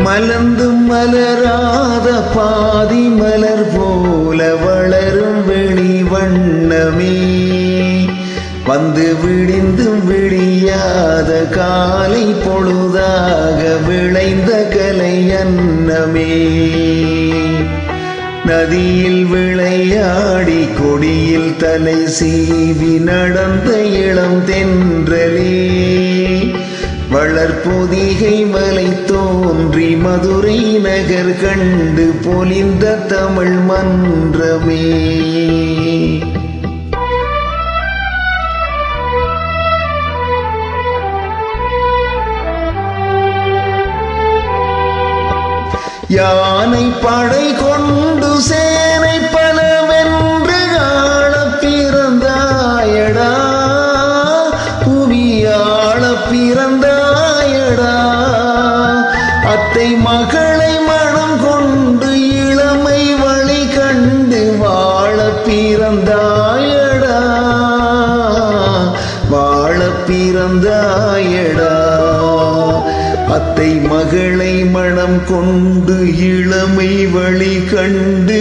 மலர்ந்து மலராத பாதி மலர் போல வளரும் வெளி வண்ணமே வந்து விடிந்தும் விடியாத காலை பொழுதாக விளைந்த கலை அன்னமே நதியில் விளையாடி கொடியில் தலை சீவி நடந்த இளம் தென்றலே வளர்பொதிகை மலை தோன்றி மதுரை நகர் கண்டு பொலிந்த தமிழ் மன்றமே யானை படை கொண்டு சேனை பலவென்று ஆள பிறந்தாயடா புவியாள பிறந்தாயடா அத்தை மகளை மனம் கொண்டு இளமை வழி கண்டு வாழ பிறந்தாயடா வாழ பிறந்தாயடா அத்தை மகளை மனம் கொண்டு இளமை வழி கண்டு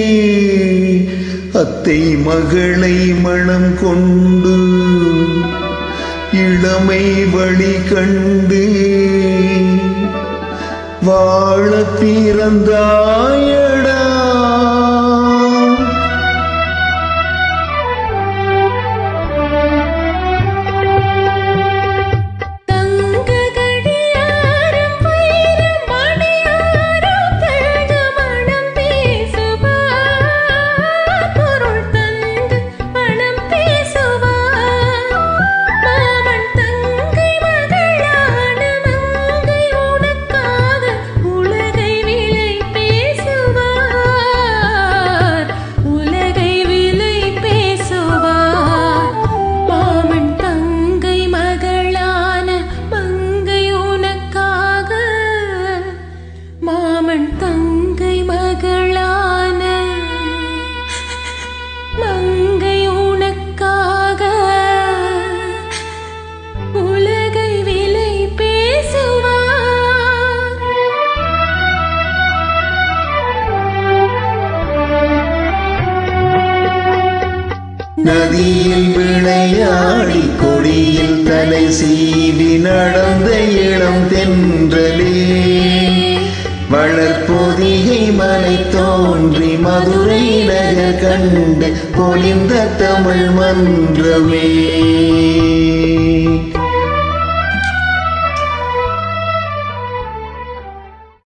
அத்தை மகளை மனம் கொண்டு இளமை வழி கண்டு வாழ பிறந்தாயடா தங்க கடியாரம் வைரம் மணியாரம் தங்க மனம் பேசுவார் பொருள் தந்து மனம் பேசுவார் மாமன் தங்கை மகளான மங்கை உனக்காக உலகை விலை பேசுவார் உலகை விலை பேசுவார் மாமன் தங்கை மகளான மங்கை உனக்காக மாமன் தங்கை மகளான மங்கை உனக்காக உலகை விலை பேசுவார் நதியில் விளையாடி கொடியில் தலை சீவி நடந்த இளம் தென்றலே வளர்பொதிகை மலை தோன்றி மதுரை நகர் கண்டு பொலிந்த தமிழ் மன்றமே